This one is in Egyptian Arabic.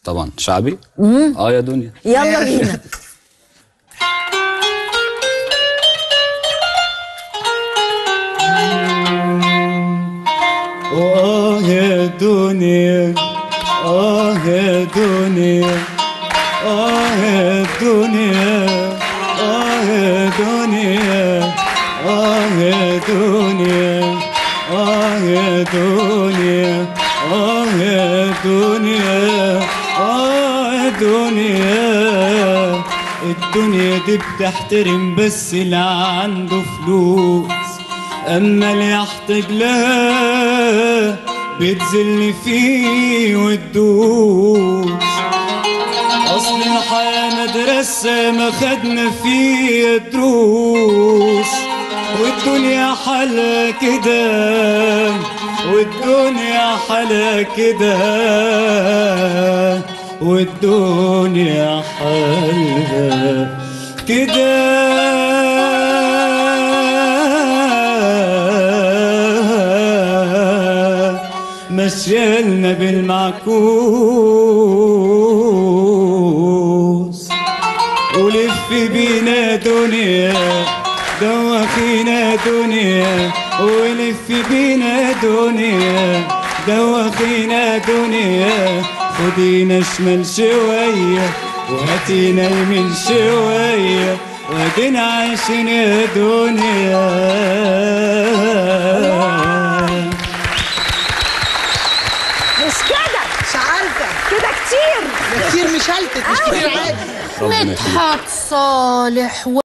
طبعا شعبي اه يا دنيا يلا بينا آه يا دنيا آه يا دنيا آه يا دنيا آه يا دنيا آه يا دنيا آه يا دنيا آه يا دنيا آه يا دنيا الدنيا دي بتحترم بس اللي عنده فلوس اما اللي يحتاج لها بتذل فيه وتدوس اصل الحياة مدرسة ما خدنا فيها دروس والدنيا حلا كده والدنيا حلا كده والدنيا حلا كده مشيلنا بالمعكوس ولف بينا دنيا دوخينا دنيا ولف بينا دنيا دوخينا دنيا خدينا شمال شوية وهاتينا يمين شوية وادينا عايشين يا دنيا مش كده مش عارفه كده كتير ده كتير مشلتت مش كتير عادي ربنا يخليك. مدحت صالح